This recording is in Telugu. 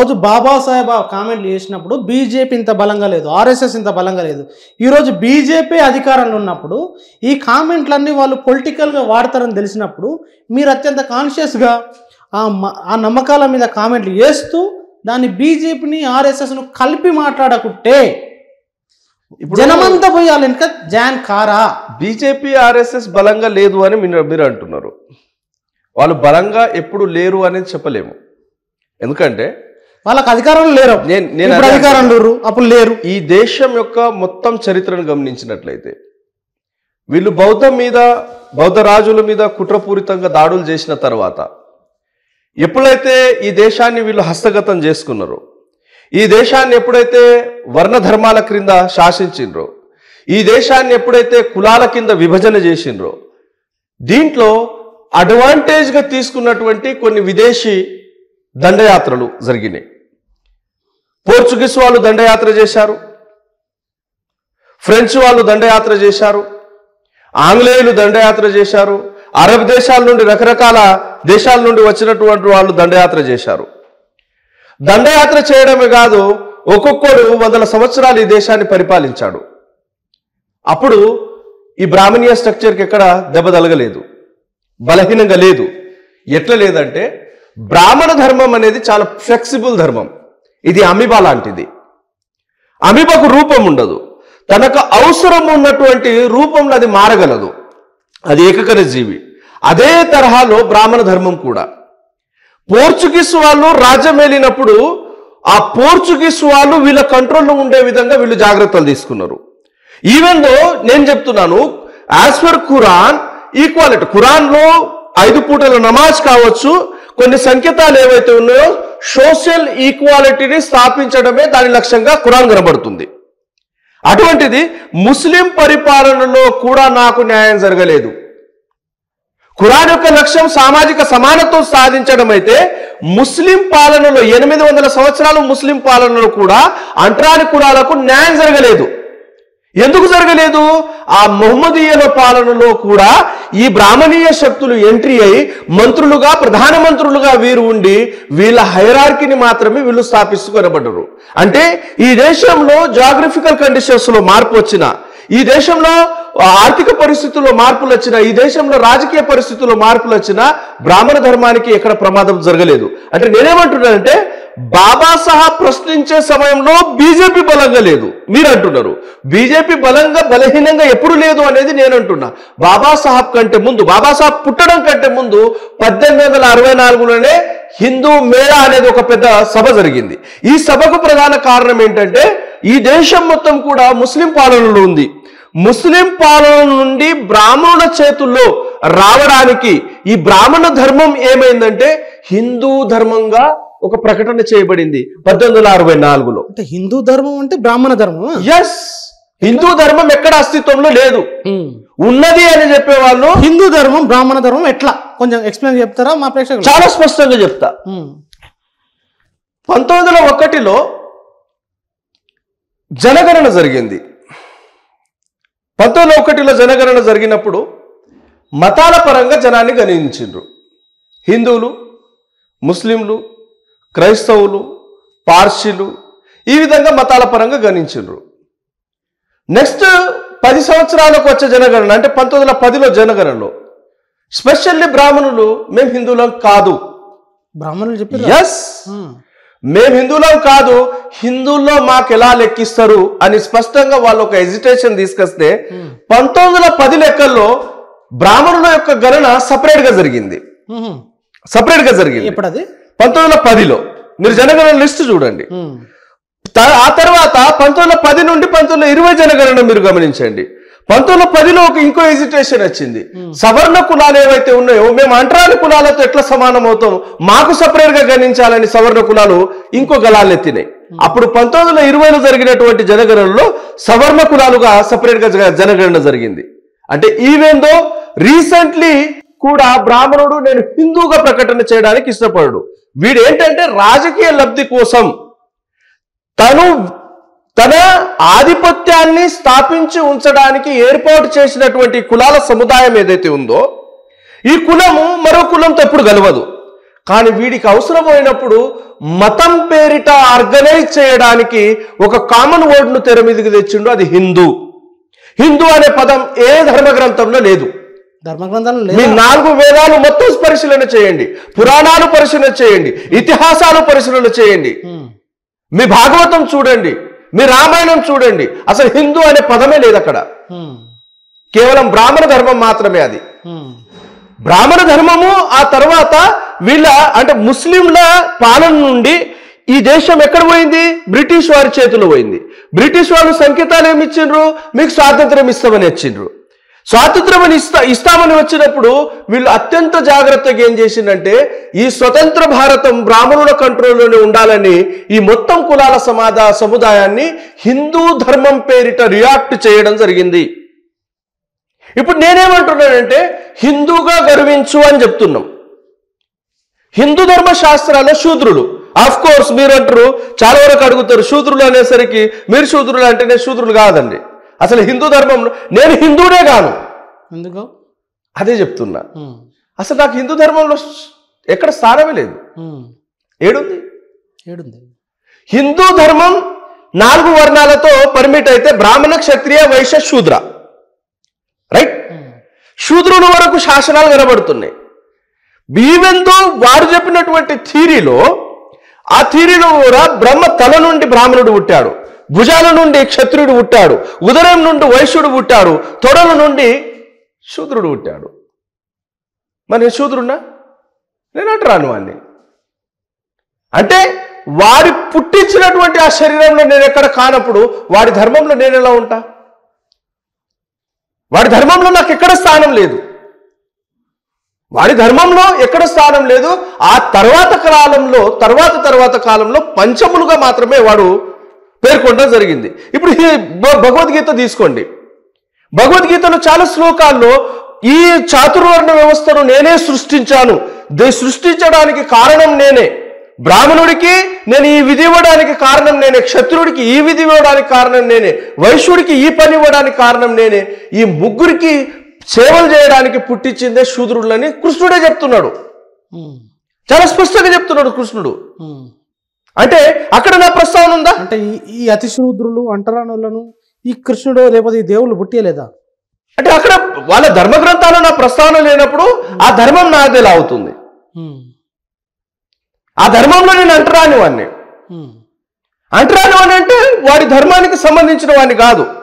రోజు బాబాసాహెబ్ ఆ కామెంట్లు చేసినప్పుడు బీజేపీ ఇంత బలంగా లేదు ఆర్ఎస్ఎస్ ఇంత బలంగా లేదు ఈరోజు బీజేపీ అధికారంలో ఉన్నప్పుడు ఈ కామెంట్లన్నీ వాళ్ళు పొలిటికల్గా వాడతారని తెలిసినప్పుడు మీరు అత్యంత కాన్షియస్గా ఆ మ- ఆ నమ్మకాల మీద కామెంట్లు చేస్తూ దాన్ని బీజేపీని ఆర్ఎస్ఎస్ను కలిపి మాట్లాడకుంటే ఇప్పుడు జనమంతా పోయి వాళ్ళ వెనక జాన్ కారా బీజేపీ ఆర్ఎస్ఎస్ బలంగా లేదు అని మీరు మీరు అంటున్నారు వాళ్ళు బలంగా ఎప్పుడు లేరు అనేది చెప్పలేము ఎందుకంటే వాళ్ళకి అధికారంలో లేరు నేను నేను ఇప్పుడు అదే అధికారంలో లేరు అప్పుడు లేరు ఈ దేశం యొక్క మొత్తం చరిత్రను గమనించినట్లయితే వీళ్ళు బౌద్ధం మీద బౌద్ధ రాజుల మీద కుట్రపూరితంగా దాడులు చేసిన తర్వాత ఎప్పుడైతే ఈ దేశాన్ని వీళ్ళు హస్తగతం చేసుకున్నారో ఈ దేశాన్ని ఎప్పుడైతే వర్ణ ధర్మాల క్రింద శాసించిండ్రో ఈ దేశాన్ని ఎప్పుడైతే కులాల కింద విభజన చేసిండ్రో దీంట్లో అడ్వాంటేజ్గా తీసుకున్నటువంటి కొన్ని విదేశీ దండయాత్రలు జరిగినాయి పోర్చుగీస్ వాళ్ళు దండయాత్ర చేశారు ఫ్రెంచ్ వాళ్ళు దండయాత్ర చేశారు ఆంగ్లేయులు దండయాత్ర చేశారు అరబ్ దేశాల నుండి రకరకాల దేశాల నుండి వచ్చినటువంటి వాళ్ళు దండయాత్ర చేశారు దండయాత్ర చేయడమే కాదు ఒక్కొక్కడు వందల సంవత్సరాలు ఈ దేశాన్ని పరిపాలించాడు అప్పుడు ఈ బ్రాహ్మణీయ స్ట్రక్చర్కి ఎక్కడ దెబ్బ తలగలేదు బలహీనంగా లేదు ఎట్లా లేదంటే బ్రాహ్మణ ధర్మం అనేది చాలా ఫ్లెక్సిబుల్ ధర్మం ఇది అమిబా లాంటిది అమిబకు రూపం ఉండదు తనకు అవసరం ఉన్నటువంటి రూపంలో అది మారగలదు అది ఏకకర జీవి అదే తరహాలో బ్రాహ్మణ ధర్మం కూడా పోర్చుగీస్ వాళ్ళు రాజ్యం వెళ్ళినప్పుడు ఆ పోర్చుగీస్ వాళ్ళు వీళ్ళ కంట్రోల్లో ఉండే విధంగా వీళ్ళు జాగ్రత్తలు తీసుకున్నారు ఈవెన్ దో నేను చెప్తున్నాను యాజ్ పర్ ఖురాన్ ఈక్వాలిటీ ఖురాన్లో ఐదు పూటల నమాజ్ కావచ్చు కొన్ని సంకేతాలు ఏవైతే ఉన్నాయో సోషల్ ఈక్వాలిటీని స్థాపించడమే దాని లక్ష్యంగా ఖురాన్ కనబడుతుంది అటువంటిది ముస్లిం పరిపాలనలో కూడా నాకు న్యాయం జరగలేదు ఖురాన్ యొక్క లక్ష్యం సామాజిక సమానత్వం సాధించడం అయితే ముస్లిం పాలనలో ఎనిమిది వందల సంవత్సరాలు ముస్లిం పాలనలో కూడా అంటరాని కులాలకు న్యాయం జరగలేదు ఎందుకు జరగలేదు ఆ మొహమ్మదీయుల పాలనలో కూడా ఈ బ్రాహ్మణీయ శక్తులు ఎంట్రీ అయి మంత్రులుగా ప్రధానమంత్రులుగా వీరు ఉండి వీళ్ళ హైరార్కీని మాత్రమే వీళ్ళు స్థాపిస్తూ కనబడ్డరు అంటే ఈ దేశంలో జాగ్రఫికల్ కండిషన్స్ లో మార్పు వచ్చిన ఈ దేశంలో ఆర్థిక పరిస్థితుల్లో మార్పులు వచ్చిన ఈ దేశంలో రాజకీయ పరిస్థితుల్లో మార్పులు వచ్చిన బ్రాహ్మణ ధర్మానికి ఎక్కడ ప్రమాదం జరగలేదు అంటే నేనేమంటున్నానంటే బాబాసాహెబ్ ప్రశ్నించే సమయంలో బీజేపీ బలంగా లేదు మీరు అంటున్నారు బీజేపీ బలంగా బలహీనంగా ఎప్పుడు లేదు అనేది నేను అంటున్నా బాబాసాహెబ్ కంటే ముందు బాబాసాహెబ్ పుట్టడం కంటే ముందు పద్దెనిమిది వందల అరవై నాలుగులోనే హిందూ మేళా అనేది ఒక పెద్ద సభ జరిగింది ఈ సభకు ప్రధాన కారణం ఏంటంటే ఈ దేశం మొత్తం కూడా ముస్లిం పాలనలో ఉంది ముస్లిం పాలన నుండి బ్రాహ్మణుల చేతుల్లో రావడానికి ఈ బ్రాహ్మణ ధర్మం ఏమైందంటే హిందూ ధర్మంగా ఒక ప్రకటన చేయబడింది పద్దెనిమిది వందల అరవై నాలుగులో అంటే హిందూ ధర్మం అంటే బ్రాహ్మణ ధర్మం ఎస్ హిందూ ధర్మం ఎక్కడ అస్తిత్వంలో లేదు ఉన్నది అని చెప్పేవాళ్ళు హిందూ ధర్మం బ్రాహ్మణ ధర్మం ఎట్లా కొంచెం ఎక్స్ప్లెయిన్ చెప్తారా మా ప్రేక్షకులు చాలా స్పష్టంగా చెప్తా ఉమ్. పంతొమ్మిది వందల ఒకటిలో జనగణన జరిగింది పంతొమ్మిది వందల ఒకటిలో జనగణన జరిగినప్పుడు మతాల పరంగా జనాన్ని గణించిండ్రు హిందువులు ముస్లింలు క్రైస్తవులు పార్సీలు ఈ విధంగా మతాల పరంగా గణించిండ్రు నెక్స్ట్ పది సంవత్సరాలకు వచ్చే జనగణన అంటే పంతొమ్మిది వందల పదిలో జనగణనలో స్పెషల్లీ బ్రాహ్మణులు మేము హిందువులం కాదు బ్రాహ్మణులు చెప్పారు ఎస్ మేము హిందువులం కాదు హిందువుల్లో మాకు ఎలా లెక్కిస్తారు అని స్పష్టంగా వాళ్ళు ఒక ఎజిటేషన్ తీసుకొస్తే పంతొమ్మిది వందల పది లెక్కల్లో బ్రాహ్మణుల యొక్క గణన సపరేట్ గా జరిగింది సపరేట్ గా జరిగింది ఎప్పుడు అది పంతొమ్మిది వందల పదిలో మీరు జనగణన లిస్ట్ చూడండి ఉమ్. త- ఆ తర్వాత పంతొమ్మిది వందల పది నుండి పంతొమ్మిది వందల ఇరవై జనగణన మీరు గమనించండి పంతొమ్మిది వందల పదిలో ఒక ఇంకో ఎజిటేషన్ వచ్చింది సవర్ణ కులాలు ఏవైతే ఉన్నాయో మేము అంటరాని కులాలతో ఎట్లా సమానం అవుతాం మాకు సపరేట్ గా గణించాలని సవర్ణ కులాలు ఇంకో గలాలు ఎత్తినాయి అప్పుడు పంతొమ్మిది వందల ఇరవైలో జరిగినటువంటి జనగణనలో సవర్ణ కులాలుగా సపరేట్ గా జ- జనగణన జరిగింది అంటే ఈవెందో రీసెంట్లీ కూడా బ్రాహ్మణుడు నేను హిందూగా ప్రకటన చేయడానికి ఇష్టపడడు వీడు ఏంటంటే రాజకీయ లబ్ధి కోసం తను తన ఆధిపత్యాన్ని స్థాపించి ఉంచడానికి ఏర్పాటు చేసినటువంటి కులాల సముదాయం ఏదైతే ఉందో ఈ కులము మరో కులంతో ఎప్పుడు కలవదు కానీ వీడికి అవసరమైనప్పుడు మతం పేరిట ఆర్గనైజ్ చేయడానికి ఒక కామన్ వర్డ్ను తెర మీదకి తెచ్చిండు అది హిందూ హిందూ అనే పదం ఏ ధర్మ గ్రంథంలో లేదు ధర్మగ్రంథాలు మీ లేదు నాలుగు వేదాలు మొత్తం పరిశీలన చేయండి పురాణాలు పరిశీలన చేయండి ఇతిహాసాలు పరిశీలన చేయండి ఉమ్, మీ భాగవతం చూడండి మీ రామాయణం చూడండి అసలు హిందూ అనే పదమే లేదు అక్కడ ఉమ్, కేవలం బ్రాహ్మణ ధర్మం మాత్రమే అది ఉమ్, బ్రాహ్మణ ధర్మము ఆ తర్వాత వీళ్ళ అంటే ముస్లింల పాలన నుండి ఈ దేశం ఎక్కడ పోయింది బ్రిటిష్ వారి చేతిలో పోయింది బ్రిటిష్ వాళ్ళు సంకేతాలు ఏమి ఇచ్చిండ్రు మీకు స్వాతంత్రం ఇస్తామని ఇచ్చిండ్రు స్వాతంత్రం అని ఇస్తా ఇస్తామని వచ్చినప్పుడు వీళ్ళు అత్యంత జాగ్రత్తగా ఏం చేసిందంటే ఈ స్వతంత్ర భారతం బ్రాహ్మణుల కంట్రోల్లోనే ఉండాలని ఈ మొత్తం కులాల సమాధా సముదాయాన్ని హిందూ ధర్మం పేరిట రియాక్ట్ చేయడం జరిగింది ఇప్పుడు నేనేమంటున్నానంటే హిందూగా గర్వించు అని చెప్తున్నాం హిందూ ధర్మ శాస్త్రాల్లో శూద్రులు ఆఫ్ కోర్స్ మీరు అంటారు చాలా వరకు అడుగుతారు శూద్రులు అనేసరికి మీరు శూద్రులు అంటే నేను శూద్రులు కాదండి అసలు హిందూ ధర్మంలో నేను హిందూనే కాను ఎందుకు అదే చెప్తున్నా ఉమ్, అసలు నాకు హిందూ ధర్మంలో ఎక్కడ స్థానమే లేదు ఉమ్, ఏడుంది ఏడుంది హిందూ ధర్మం నాలుగు వర్ణాలతో పర్మిట్ అయితే బ్రాహ్మణ క్షత్రియ వైశ్య శూద్ర రైట్ ఉమ్, శూద్రుల వరకు శాసనాలు కనబడుతున్నాయి ఈవెంతో వారు చెప్పినటువంటి థీరీలో ఆ థీరీలో కూడా బ్రహ్మ తల నుండి బ్రాహ్మణుడు పుట్టాడు భుజాల నుండి క్షత్రుడు పుట్టాడు ఉదరం నుండి వైశ్యుడు పుట్టాడు తొడల నుండి శూద్రుడు పుట్టాడు మరి నేను శూద్రున్నా నేను అటు రాను వాడిని అంటే వాడి పుట్టించినటువంటి ఆ శరీరంలో నేను ఎక్కడ కానప్పుడు వాడి ధర్మంలో నేను ఎలా ఉంటా వాడి ధర్మంలో నాకు ఎక్కడ స్థానం లేదు వాడి ధర్మంలో ఎక్కడ స్థానం లేదు ఆ తర్వాత కాలంలో తర్వాత తర్వాత కాలంలో పంచములుగా మాత్రమే వాడు పేర్కొనడం జరిగింది ఇప్పుడు ఈ భ- భగవద్గీత తీసుకోండి భగవద్గీతలో చాలా శ్లోకాల్లో ఈ చాతుర్వర్ణ వ్యవస్థను నేనే సృష్టించాను దే- సృష్టించడానికి కారణం నేనే బ్రాహ్మణుడికి నేను ఈ విధి ఇవ్వడానికి కారణం నేనే క్షత్రుడికి ఈ విధి ఇవ్వడానికి కారణం నేనే వైశ్యుడికి ఈ పని ఇవ్వడానికి కారణం నేనే ఈ ముగ్గురికి సేవలు చేయడానికి పుట్టించిందే శూద్రులని కృష్ణుడే చెప్తున్నాడు ఉమ్, చాలా స్పష్టంగా చెప్తున్నాడు కృష్ణుడు ఉమ్. అంటే అక్కడ నా ప్రస్తావన ఉందా అంటే ఈ ఈ అతిశూద్రులు అంటరానులను ఈ కృష్ణుడు లేకపోతే ఈ దేవుళ్ళు పుట్టియలేదా అంటే అక్కడ వాళ్ళ ధర్మ గ్రంథాలు నా ప్రస్తావన లేనప్పుడు ఆ ధర్మం నాది ఎలా అవుతుంది ఉమ్, ఆ ధర్మంలో నేను అంటరాని వాడిని ఉమ్, అంటరాని వాడిని అంటే వాడి ధర్మానికి సంబంధించిన వాడిని కాదు